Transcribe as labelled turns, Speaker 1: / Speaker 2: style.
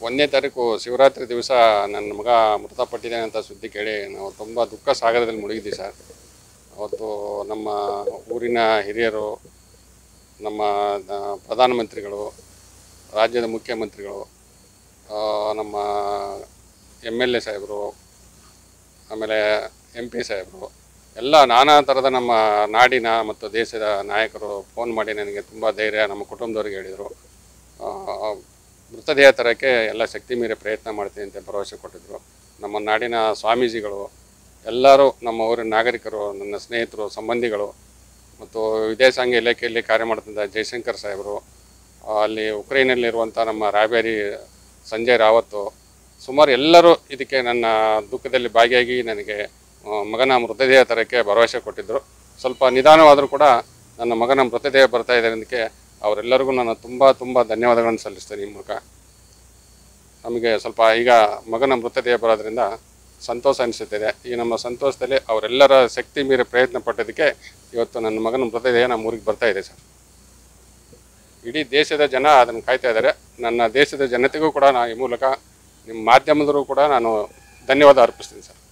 Speaker 1: ಒಂದನೇ ತಾರೀಕು ಶಿವರಾತ್ರಿ ದಿವಸ ನನ್ನ ಮಗ ಮೃತಪಟ್ಟಿದ್ದಾನೆ ಅಂತ ಸುದ್ದಿ ಕೇಳಿ ನಾವು ತುಂಬ ದುಃಖ ಸಾಗರದಲ್ಲಿ ಮುಳುಗಿದ್ವಿ ಸರ್ ಅವತ್ತು ನಮ್ಮ ಊರಿನ ಹಿರಿಯರು ನಮ್ಮ ಆ, ಪ್ರಧಾನಮಂತ್ರಿಗಳು ರಾಜ್ಯದ ಮುಖ್ಯಮಂತ್ರಿಗಳು ಆ, ನಮ್ಮ ಎಮ್ ಎಲ್ ಎ ಸಾಹೇಬರು ಆಮೇಲೆ ಎಂ ಪಿ ಸಾಹೇಬರು ಎಲ್ಲ ನಾನಾ ಥರದ ನಮ್ಮ ನಾಡಿನ ಮತ್ತು ದೇಶದ ನಾಯಕರು ಫೋನ್ ಮಾಡಿ ನನಗೆ ತುಂಬ ಧೈರ್ಯ ನಮ್ಮ ಕುಟುಂಬದವ್ರಿಗೆ ಹೇಳಿದರು ಮೃತದೇಹ ತರಕ್ಕೆ ಎಲ್ಲ ಶಕ್ತಿ ಮೀರಿ ಪ್ರಯತ್ನ ಮಾಡ್ತೀನಿ ಅಂತ ಭರವಸೆ ಕೊಟ್ಟಿದ್ದರು ನಮ್ಮ ನಾಡಿನ ಸ್ವಾಮೀಜಿಗಳು ಎಲ್ಲರೂ ನಮ್ಮ ಊರಿನ ನಾಗರಿಕರು ನನ್ನ ಸ್ನೇಹಿತರು ಸಂಬಂಧಿಗಳು ಮತ್ತು ವಿದೇಶಾಂಗ ಇಲಾಖೆಯಲ್ಲಿ ಕಾರ್ಯ ಮಾಡ್ತಿದ್ದ ಜಯಶಂಕರ್ ಸಾಹೇಬರು ಆ, ಅಲ್ಲಿ ಉಕ್ರೈನಲ್ಲಿರುವಂಥ ನಮ್ಮ ರಾಬೇರಿ ಸಂಜಯ್ ರಾವತ್ತು ಸುಮಾರು ಎಲ್ಲರೂ ಇದಕ್ಕೆ ನನ್ನ ದುಃಖದಲ್ಲಿ ಭಾಗಿಯಾಗಿ ನನಗೆ ಆ, ಮಗನ ಮೃತದೇಹ ತರಕ್ಕೆ ಭರವಸೆ ಕೊಟ್ಟಿದ್ದರು ಸ್ವಲ್ಪ ನಿಧಾನವಾದರೂ ಕೂಡ ನನ್ನ ಮಗನ ಮೃತದೇಹ ಬರ್ತಾ ಇದೆ ಅದಕ್ಕೆ ಅವರೆಲ್ಲರಿಗೂ ನಾನು ತುಂಬ ತುಂಬ ಧನ್ಯವಾದಗಳನ್ನು ಸಲ್ಲಿಸ್ತೇನೆ ಈ ಮೂಲಕ ನಮಗೆ ಸ್ವಲ್ಪ ಈಗ ಮಗನ ಮೃತದೇಹ ಬರೋದ್ರಿಂದ ಸಂತೋಷ ಅನಿಸುತ್ತಿದೆ ಈ ನಮ್ಮ ಸಂತೋಷದಲ್ಲಿ ಅವರೆಲ್ಲರ ಶಕ್ತಿ ಮೀರಿ ಪ್ರಯತ್ನ ಪಟ್ಟದಕ್ಕೆ ಇವತ್ತು ನನ್ನ ಮಗನ ಮೃತದೇಹ ನಮ್ಮ ಊರಿಗೆ ಬರ್ತಾ ಇದೆ ಸರ್ ಇಡೀ ದೇಶದ ಜನ ಅದನ್ನು ಕಾಯ್ತಾ ಇದ್ದಾರೆ ನನ್ನ ದೇಶದ ಜನತೆಗೂ ಕೂಡ ನಾನು ಈ ಮೂಲಕ ನಿಮ್ಮ ಮಾಧ್ಯಮದವರು ಕೂಡ ನಾನು ಧನ್ಯವಾದ ಅರ್ಪಿಸ್ತೀನಿ ಸರ್